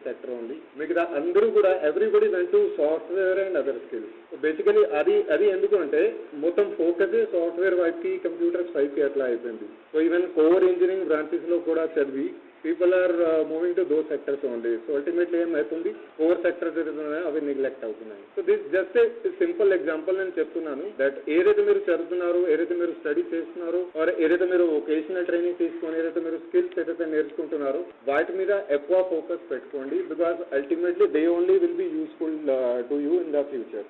Sector ఉంది మిగతా అందరూ కూడా everybody went to software and other skills basically అది అది ఎందుకు అంటే మొత్తం ఫోకస్ సాఫ్ట్వేర్ వైపుకి కంప్యూటర్స్ వైపుకి అట్లా అయిపోయింది so even core engineering branches లో కూడా చదివి people are moving to those sectors only so ultimately ఏమవుతుంది కోర్ సెక్టర్స్ ఏదైతే అవి నెగ్లెక్ట్ అవుతున్నాయి so this just simple example నేను చెప్తున్నాను దట్ ఏదైతే మీరు చదువుతున్నారో ఏదైతే మీరు స్టడీ చేస్తున్నారో ఆర్ ఏదైతే మీరు వొకేషనల్ ట్రైనింగ్ తీసుకొని ఏదైతే మీరు స్కిల్స్ ఏదైతే నేర్చుకుంటున్నారో వాటి మీద ఎక్కువ ఫోకస్ పెట్టుకోండి because ultimately they only will be useful to you in the future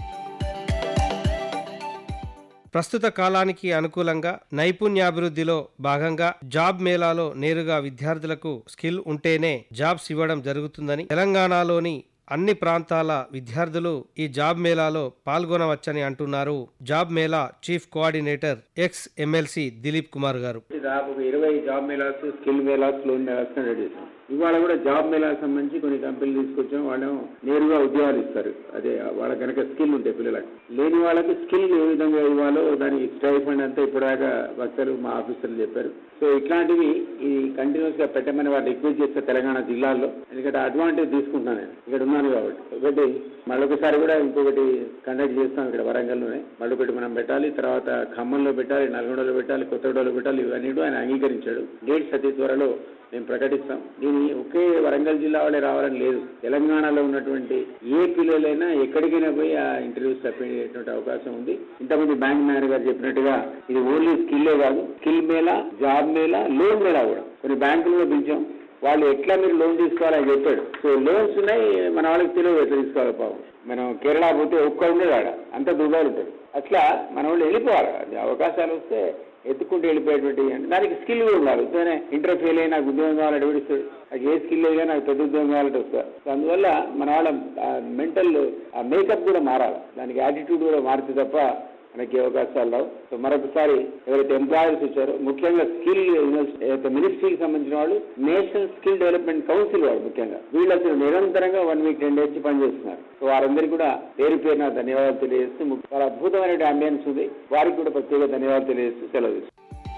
ప్రస్తుత కాలానికి అనుకూలంగా నైపుణ్యాభివృద్ధిలో భాగంగా జాబ్ మేళాలో నేరుగా విద్యార్థులకు స్కిల్ ఉంటేనే జాబ్స్ ఇవ్వడం జరుగుతుందని తెలంగాణలోని అన్ని ప్రాంతాల విద్యార్థులు ఈ జాబ్ మేళాలో పాల్గొనవచ్చని అంటున్నారు job mela chief coordinator ex MLC Dilip Kumar garu దాదాపు ఒక ఇరవై job melas skill melas loan melas conduct చేసాం ఇవాళ కూడా జాబ్ మేళాకి సంబంధించి కొన్ని కంపెనీలు తీసుకొచ్చాం వాళ్ళు నేరుగా ఉద్యోగాలు ఇస్తారు అదే వాళ్ళ కనుక స్కిల్ ఉంటాయి పిల్లలకు లేని వాళ్ళకి స్కిల్ ఏ విధంగా ఇవ్వాలో దానికి స్టైఫండ్ అంతా ఇప్పటిదాకా వక్తలు మా ఆఫీసర్లు చెప్పారు సో ఇట్లాంటివి ఈ కంటిన్యూస్ గా పెట్టమని వాళ్ళు రిక్వెస్ట్ చేస్తే తెలంగాణ జిల్లాల్లో ఎందుకంటే అడ్వాంటేజ్ తీసుకుంటున్నాను నేను ఇక్కడ ఉన్నాను కాబట్టి ఒకటి మళ్ళొకసారి కూడా ఇంకొకటి కండక్ట్ చేస్తాం ఇక్కడ వరంగల్లోనే మళ్ళొకటి మనం పెట్టాలి తర్వాత ఖమ్మంలో పెట్టాలి నల్గొండలో పెట్టాలి కొత్తగూడలో పెట్టాలి ఇవన్నీ కూడా ఆయన అంగీకరించాడు డేట్స్ అతి త్వరలో మేము ప్రకటిస్తాం దీని ఒకే వరంగల్ జిల్లా వాళ్ళే రావాలని లేదు తెలంగాణలో ఉన్నటువంటి ఏ పిల్లలైనా ఎక్కడికైనా పోయి ఆ ఇంటర్వ్యూస్ తప్పేటువంటి అవకాశం ఉంది ఇంతమంది బ్యాంక్ మేనేజర్ గారు చెప్పినట్టుగా ఇది ఓన్లీ స్కిల్లే కాదు skill mela job mela loan mela కూడా కొన్ని బ్యాంకులు పిలిచాం వాళ్ళు ఎట్లా మీరు లోన్ తీసుకోవాలని చెప్పాడు సో లోన్స్ ఉన్నాయి మన వాళ్ళకి తెలియదు ఎట్లా తీసుకోవాలి పాపం మనం కేరళ పోతే ఒక్క ఉండేది ఆడ అంత దుబాయ్ ఉంటుంది అట్లా మన వాళ్ళు వెళ్ళిపోవాలి అది అవకాశాలు వస్తే ఎత్తుకుంటూ వెళ్ళిపోయేటువంటి అంటే దానికి స్కిల్ కూడా ఉండాలి వస్తేనే ఇంటర్ ఫెయిల్ అయ్యి నాకు ఉద్యోగం కావాలంటే విడిస్తాడు నాకు ఏ స్కిల్ అయినా నాకు పెద్ద ఉద్యోగం కావాలంటే వస్తారు సో అందువల్ల మన వాళ్ళ మెంటల్ ఆ మేకప్ కూడా మారాలి దానికి యాటిట్యూడ్ కూడా మారితే తప్ప మనకి ఏ అవకాశాలు రావు సో మరొకసారి ఎవరైతే ఎంప్లాయర్స్ వచ్చారో ముఖ్యంగా స్కిల్ మినిస్ట్రీకి సంబంధించిన వాళ్ళు నేషనల్ స్కిల్ డెవలప్మెంట్ కౌన్సిల్ వాడు ముఖ్యంగా వీళ్ళు అసలు నిరంతరంగా వన్ వీక్ టెన్ డేస్ పనిచేస్తున్నారు సో వారందరికీ కూడా పేరు పేరున ధన్యవాదాలు తెలియజేస్తూ ము- చాలా అద్భుతమైన అంబియన్స్ ఉంది వారికి కూడా ప్రత్యేక ధన్యవాదాలు తెలియజేస్తూ సెలవు తీసుకుంటాను.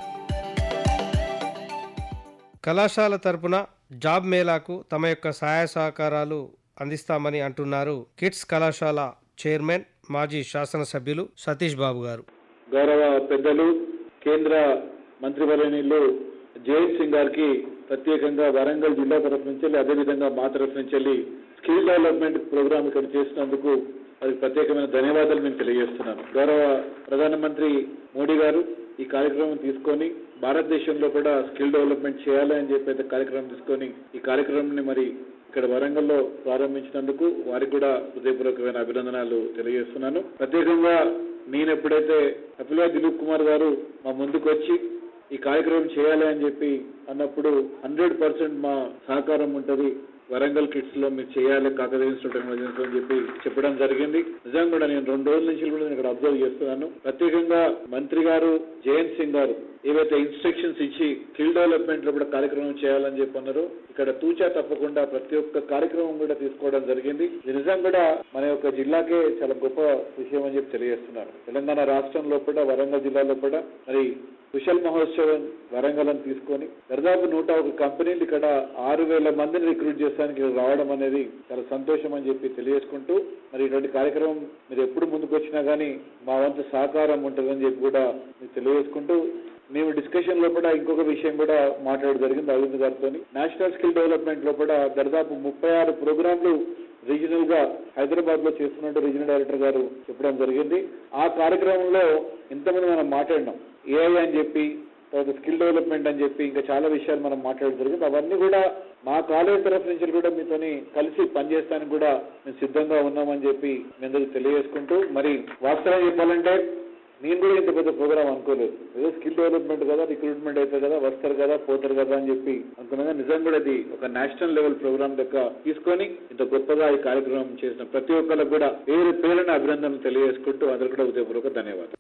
కళాశాల తరపున జాబ్ మేళాకు తమ యొక్క సహాయ సహకారాలు అందిస్తామని అంటున్నారు కిడ్స్ కళాశాల చైర్మన్ మాజీ శాసనసభ్యులు సతీష్ బాబు గారు గౌరవ పెద్దలు కేంద్ర మంత్రివర్యనిలు జయంత్ సింగ్ గారికి ప్రత్యేకంగా వరంగల్ జిల్లా తరఫు నుంచి వెళ్ళి, అదేవిధంగా మా తరఫు నుంచి వెళ్ళి స్కిల్ డెవలప్మెంట్ ప్రోగ్రామ్ ఇక్కడ చేసినందుకు వారికి ప్రత్యేకమైన ధన్యవాదాలు నేను తెలియజేస్తున్నాను గౌరవ ప్రధానమంత్రి మోడీ గారు ఈ కార్యక్రమం తీసుకొని భారతదేశంలో కూడా స్కిల్ డెవలప్మెంట్ చేయాలి అని చెప్పి అయితే కార్యక్రమం తీసుకొని ఈ కార్యక్రమాన్ని మరి ఇక్కడ వరంగల్లో ప్రారంభించినందుకు వారికి కూడా హృదయపూర్వకమైన అభినందనాలు తెలియజేస్తున్నాను ప్రత్యేకంగా నేను ఎప్పుడైతే అపిలా దిలీప్ కుమార్ గారు మా ముందుకు వచ్చి ఈ కార్యక్రమం చేయాలి అని చెప్పి అన్నప్పుడు హండ్రెడ్ పర్సెంట్ మా సహకారం ఉంటది వరంగల్ కిడ్స్ లో మీరు చేయాలి కాకతీయ ఇన్స్టిట్యూట్ ఆఫ్ ఎమర్జెన్సీ అని చెప్పి చెప్పడం జరిగింది నిజంగా కూడా నేను రెండు రోజుల నుంచి కూడా నేను ఇక్కడ అబ్జర్వ్ చేస్తున్నాను ప్రత్యేకంగా మంత్రి గారు జయంత్ సింగ్ గారు ఏవైతే ఇన్స్ట్రక్షన్స్ ఇచ్చి స్కిల్ డెవలప్మెంట్ లో కూడా కార్యక్రమం చేయాలని చెప్పి అన్నారు ఇక్కడ తూచా తప్పకుండా ప్రతి ఒక్క కార్యక్రమం కూడా తీసుకోవడం జరిగింది ఇది నిజం కూడా మన యొక్క జిల్లాకే చాలా గొప్ప విషయం అని చెప్పి తెలియజేస్తున్నారు తెలంగాణ రాష్ట్రంలో కూడా వరంగల్ జిల్లాలో కూడా మరి కుశల్ మహోత్సవం వరంగల్ అని తీసుకొని దాదాపు నూట ఒక కంపెనీలు ఇక్కడ ఆరు వేల మందిని రిక్రూట్ చేస్తానికి ఇక్కడ రావడం అనేది చాలా సంతోషం అని చెప్పి తెలియజేసుకుంటూ మరి ఇటువంటి కార్యక్రమం మీరు ఎప్పుడు ముందుకు వచ్చినా కానీ మా వంతు సహకారం ఉంటుందని చెప్పి కూడా మీకు తెలియజేసుకుంటూ మేము డిస్కషన్ లో కూడా ఇంకొక విషయం కూడా మాట్లాడడం జరిగింది అరవింద్ గారితో నేషనల్ స్కిల్ డెవలప్మెంట్ లో కూడా దాదాపు ముప్పై ఆరు ప్రోగ్రాంలు రీజనల్ గా హైదరాబాద్ లో చేస్తున్నట్టు రీజనల్ డైరెక్టర్ గారు చెప్పడం జరిగింది ఆ కార్యక్రమంలో ఇంతమంది మనం మాట్లాడినాం ఏఐ అని చెప్పి తర్వాత స్కిల్ డెవలప్మెంట్ అని చెప్పి ఇంకా చాలా విషయాలు మనం మాట్లాడడం జరిగింది అవన్నీ కూడా మా కాలేజ్ తరఫు నుంచి కూడా మీతోని కలిసి పనిచేస్తానికి కూడా మేము సిద్ధంగా ఉన్నామని చెప్పి మీ అందరికి తెలియజేసుకుంటూ మరి వాస్తవం చెప్పాలంటే నేను కూడా ఇంత పెద్ద ప్రోగ్రామ్ అనుకోలేదు ఏదో స్కిల్ డెవలప్మెంట్ కదా రిక్రూట్మెంట్ అవుతుంది కదా వస్తారు కదా పోతారు కదా అని చెప్పి అనుకున్నాగా నిజంగా కూడా ఇది ఒక నేషనల్ లెవెల్ ప్రోగ్రామ్ లెక్క తీసుకొని ఇంత గొప్పగా ఈ కార్యక్రమం చేసిన ప్రతి ఒక్కరికి కూడా పేరు పేరున అభినందనలు తెలియజేసుకుంటూ అందరు కూడా ఉదయపూర్వక ధన్యవాదాలు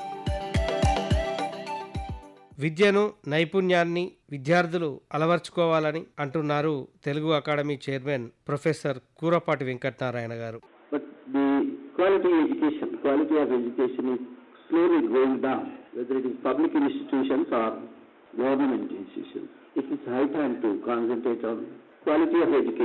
విద్యను నైపుణ్యాన్ని విద్యార్థులు అలవర్చుకోవాలని అంటున్నారు Telugu academy chairman professor Kurapati Venkatanarayana garu But the quality education, quality of education is slowly going down, whether it is public institutions or government institutions. It is high time to concentrate on quality of education.